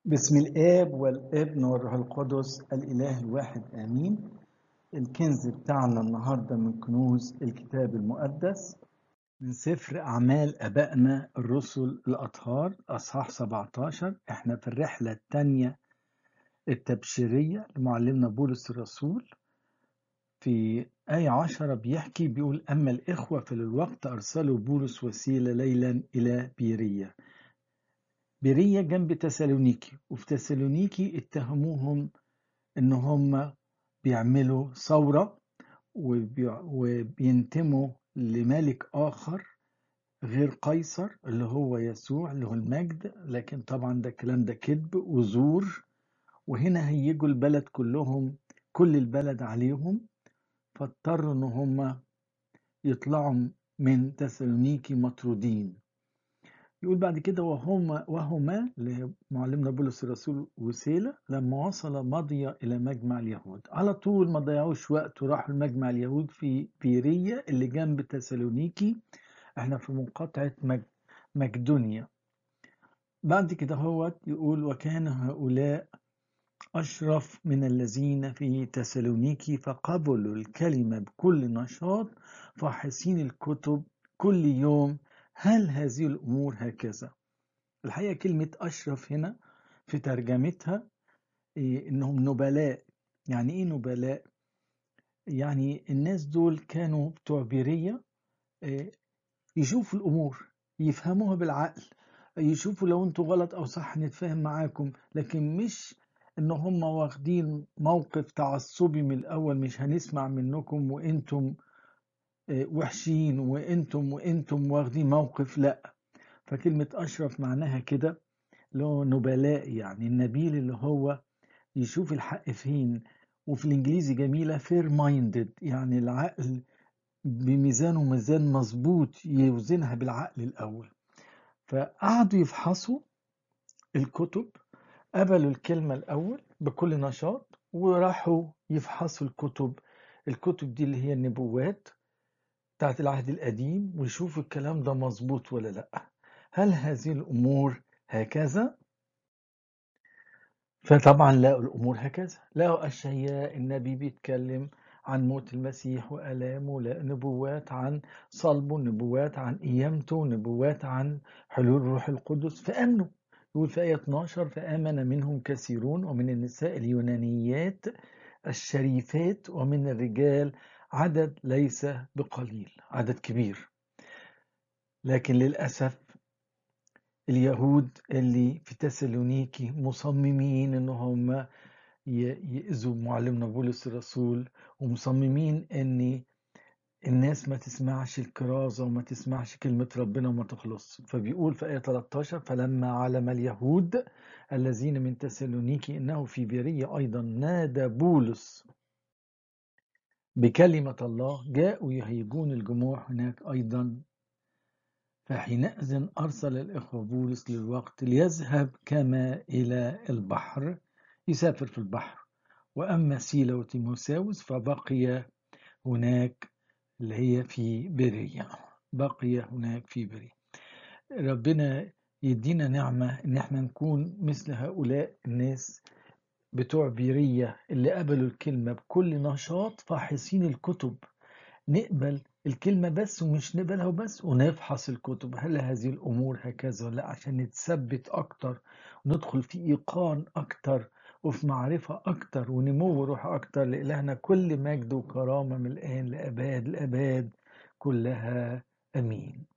بسم الآب والابن والروح القدس الإله الواحد آمين الكنز بتاعنا النهاردة من كنوز الكتاب المقدس من سفر أعمال أبائنا الرسل الأطهار أصحاح 17 إحنا في الرحلة الثانية التبشيرية لمعلمنا بولس الرسول في آية عشرة بيحكي بيقول أما الإخوة فللوقت أرسلوا بولس وسيلة ليلا إلى بيرية بيرية جنب تسالونيكي وفي تسالونيكي اتهموهم ان هم بيعملوا ثورة وبي- وبينتموا لملك آخر غير قيصر اللي هو يسوع اللي هو المجد لكن طبعا ده الكلام ده كذب وزور وهنا هيجوا البلد كلهم كل البلد عليهم فاضطروا ان هم يطلعوا من تسالونيكي مطرودين يقول بعد كده وهما وهما لمعلمنا بولس الرسول وسيلة لما وصل مضي إلى مجمع اليهود على طول ما ضيعوش وقت وراحوا لمجمع اليهود في بيرية اللي جنب تسالونيكي احنا في مقاطعة مج... مقدونيا بعد كده هو يقول وكان هؤلاء أشرف من الذين في تسالونيكي فقبلوا الكلمة بكل نشاط فاحصين الكتب كل يوم هل هذه الأمور هكذا الحقيقة كلمة أشرف هنا في ترجمتها إيه، إنهم نبلاء يعني إيه نبلاء؟ يعني الناس دول كانوا بتوع بيرية إيه، يشوفوا الأمور يفهموها بالعقل يشوفوا لو انتوا غلط أو صح نتفاهم معاكم لكن مش إن هم واخدين موقف تعصبي من الأول مش هنسمع منكم وإنتم إيه، وحشين وإنتم وإنتم واخدين موقف لأ فكلمة أشرف معناها كده اللي هو نبلاء يعني النبيل اللي هو يشوف الحق فين وفي الانجليزي جميلة fair minded يعني العقل بميزان وميزان مظبوط يوزنها بالعقل الأول فقعدوا يفحصوا الكتب قبلوا الكلمة الأول بكل نشاط وراحوا يفحصوا الكتب الكتب دي اللي هي النبوات بتاعت العهد القديم ويشوفوا الكلام ده مظبوط ولا لأ هل هذه الأمور هكذا فطبعا لقوا الأمور هكذا لقوا أشعياء النبي بيتكلم عن موت المسيح وآلامه لقوا نبوات عن صلبه نبوات عن قيامته نبوات عن حلول الروح القدس فآمنوا يقول في آية 12 فآمن منهم كثيرون ومن النساء اليونانيات الشريفات ومن الرجال عدد ليس بقليل عدد كبير لكن للأسف اليهود اللي في تسالونيكي مصممين ان هم ي- يأذوا معلمنا بولس الرسول ومصممين ان الناس ما تسمعش الكرازة وما تسمعش كلمة ربنا وما تخلص فبيقول في آية 13 فلما علم اليهود الذين من تسالونيكي إنه في بيرية أيضا نادى بولس بكلمة الله جاءوا يهيجون الجموع هناك أيضا فحينئذ أرسل الإخوة بولس للوقت ليذهب كما إلى البحر يسافر في البحر وأما سيلا وتيموساوس فبقي هناك اللي هي في برية بقي هناك في برية ربنا يدينا نعمة إن احنا نكون مثل هؤلاء الناس بتوع بيرية اللي قبلوا الكلمة بكل نشاط فاحصين الكتب نقبل الكلمة بس ومش نقبلها وبس ونفحص الكتب هل هذه الأمور هكذا ولا لأ عشان نتثبت أكتر وندخل في إيقان أكتر وفي معرفة أكتر ونمو روح أكتر لإلهنا كل مجد وكرامة من الآن لأباد الأباد كلها أمين